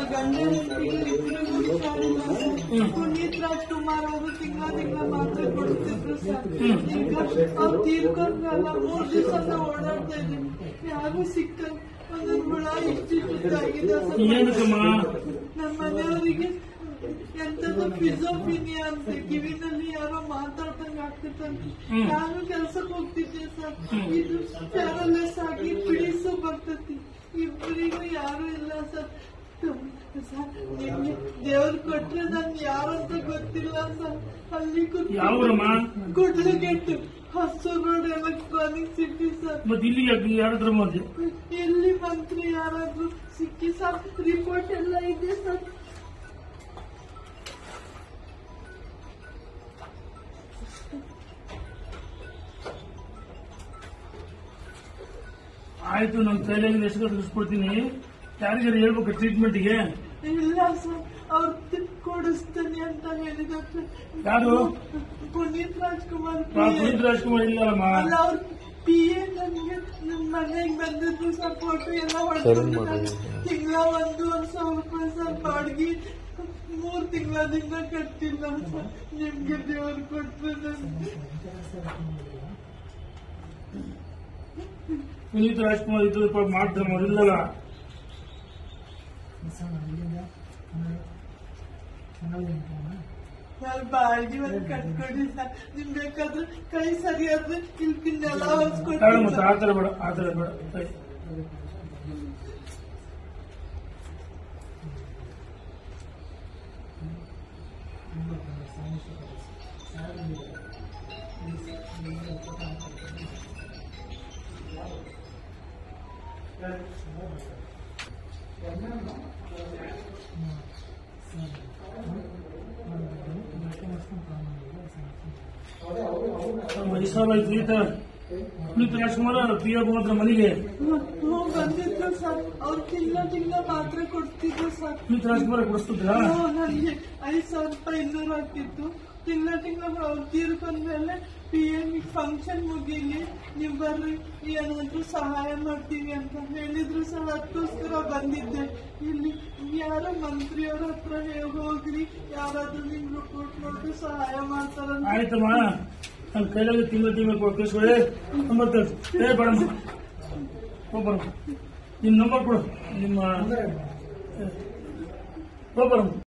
ಗಂಡ ಹೆಂಡತಿಗೆ ಇಬ್ಬರಿಗೂ ಹುಷಾರಿಲ್ಲ ಸರ್ ಪುನೀತ್ ರಾಜ್ಕುಮಾರ್ ಅವರು ತಿಂಗಳ ತಿಂಗಳ ಮಾತ್ರ ಕೊಡ್ತಿದ್ರು ಸರ್ ಈಗ ಅವ್ರು ತೀರ್ಕೊಂಡ್ರಲ್ಲ ಮೂರ್ ದಿವಸ ಓಡಾಡ್ತಾ ಇದ್ದೀನಿ ಯಾರು ಸಿಕ್ಕಲ್ಲ ಒಂದೊಂದು ಹುಳ ಇಷ್ಟಿಷ್ಟಾಗಿದೆ ಸರ್ ಏನಕ್ಕಮ್ಮ ನಮ್ಮ ಮನೆಯವರಿಗೆ ಎಂತದ್ದು ಫಿಸೋಫಿನಿಯಾ ಅಂತ ಕಿವಿನಲ್ಲಿ ಯಾರೋ ಮಾತಾಡ್ದಂಗ ಆಗ್ತಿತ್ತಂತೆ ನಾನು ಕೆಲ್ಸಕ್ಕೆ ಹೋಗ್ತಿದ್ದೆ ಸರ್ ಇದು ಪ್ಯಾರಲೆಸ್ ಆಗಿ ಪಿಡಿಸು ಬರ್ತೈತಿ ಇಬ್ಬರಿಗೂ ಯಾರು ಇಲ್ಲ ಸರ್ ಸರ್ ನಿಮ್ಗೆ ದೇವ್ರು ಕೊಟ್ರೆ ನನ್ ಯಾರಂತ ಗೊತ್ತಿಲ್ಲ ಸರ್ ಅಲ್ಲಿ ಯಾವ್ರಮ್ಮ Kudlu Gate Hosur road electronic city sir ಮತ್ತೆ ಇಲ್ಲಿ ಯಾಕೆ ಯಾರ ಹತ್ರ ಬಂದೆ ಎಲ್ಲಿ ಮಂತ್ರಿ ಯಾರಾದ್ರೂ ಸಿಕ್ಕಿ ಸರ್ ರಿಪೋರ್ಟ್ ಎಲ್ಲ ಇದೆ ಸರ್ ಆಯ್ತು ನನ್ನ ಕೈಲಾಗಿ ಎಷ್ಟು ತಿಳಿಸ್ಕೊಡ್ತೀನಿ ಯಾರಿಗಾರು ಹೇಳ್ಬೇಕು ಟ್ರೀಟ್ಮೆಂಟ್ಗೆ ಇಲ್ಲ ಸರ್ ಅವ್ರು ದುಡ್ಡು ಕೊಡಿಸ್ತಾನೆ ಅಂತ ಹೇಳಿದಕ್ಕೆ ಯಾರು ಪುನೀತ್ ರಾಜ್ಕುಮಾರ್ ಪುನೀತ್ ರಾಜ್ಕುಮಾರ್ ಇಲ್ಲಮ್ಮ ಅಲ್ಲ ಅವ್ರ ಪಿ ಎ ನನ್ಗೆ ನಮ್ಮ ಮನೆಗೆ ಬಂದಿದ್ದು ಸರ್ ಫೋಟೋ ಎಲ್ಲ ಹೊಡ್ಕೊಂಡು ತಿಂಗಳ ಒಂದೂವರೆ ಸಾವಿರ ರೂಪಾಯಿ ಸರ್ ಬಾಡ್ಗಿ ಮೂರ್ ತಿಂಗಳದಿಂದ ಕಟ್ಟಿಲ್ಲ ಸರ್ ನಿಮ್ಗೆ ದೇವ್ರು ಕೊಟ್ರೆ ನನ್ಗೆ ಪುನೀತ್ ರಾಜ್ಕುಮಾರ್ ಇದ್ದು ಮಾಡ್ತಾರೆ ಅವ್ರು ಇಲ್ಲಲ್ಲ ನಾನು ಬಾಳ್ಗಿ ಒಂದು ಕಟ್ಕೊಡಿ ಸರ್ ನಿಮ್ ಬೇಕಾದ್ರೆ ಕೈ ಸರಿಯಾದ್ರೆ ಇಲ್ಕಿನ್ನೆಲ್ಲ ಬೇಡ ಹೊಲ್ಸ್ಕೊಡ್ತೀನಿ ಮತ್ತೆ ಸರ್. ಆತರ ಬೇಡ ಆತರ ಬೇಡ ಕೈ. ವಯಸ್ಸಾಯ್ತು ಈತ ಪುನೀತ್ ರಾಜ್ಕುಮಾರ್ ಪಿ ಎ ಹತ್ರ ಮನೆಗೆ ಹ್ಞೂ ಬಂದಿದ್ರು ಸರ್ ಅವ್ರು ತಿಂಗಳ ತಿಂಗಳ ಮಾತ್ರೆ ಕೊಡ್ತಿದ್ರು ಸರ್ ಪುನೀತ್ ರಾಜ್ಕುಮಾರ್ ಕೊಡಿಸ್ತಿದ್ರ ಹ್ಞೂ, ನನಗೆ ಐದು ಸಾವಿರ ರೂಪಾಯಿ ಇನ್ನೂರು ಹಾಕಿತ್ತು ತಿಂಗಳ ತಿಂಗಳ ಅವ್ರು ತೀರ್ಕೊಂಡ್ಮೇಲೆ ಪಿ ಎಂ ಫಂಕ್ಷನ್ ಮುಗೀಲಿ ನೀವು ಬರ್ರಿ ಏನಾದ್ರು ಸಹಾಯ ಮಾಡ್ತೀವಿ ಅಂತ ಹೇಳಿದ್ರು ಸರ್ ಅದಕ್ಕೋಸ್ಕರ ಬಂದಿದ್ದೆ ಇಲ್ಲಿ ಯಾರೋ ಮಂತ್ರಿಯವ್ರ ಹತ್ರ ಹೇ- ಹೋಗ್ರಿ ಯಾರಾದ್ರೂ ನಿಮ್ ರಿಪೋರ್ಟ್ ನೋಡಿ ಸಹಾಯ ಮಾಡ್ತಾರಂತ ಆಯ್ತಮ್ಮ ನನ್ನ ಕೈಲಾಗಿ ತಿಂಗಳು ತಿಂಗಳು ಕಳಿಸ್ಕೊಳ್ಳಿ ನಂಬರ್ ಕಳ್ಸಿ ಏ ಬೇಡಮ್ಮ ಹೋಗ್ಬರಮ್ಮ ನಿಮ್ಮ ನಂಬರ್ ಕೊಡು ನಿಮ್ಮ ಹೋಗ್ಬರಮ್ಮ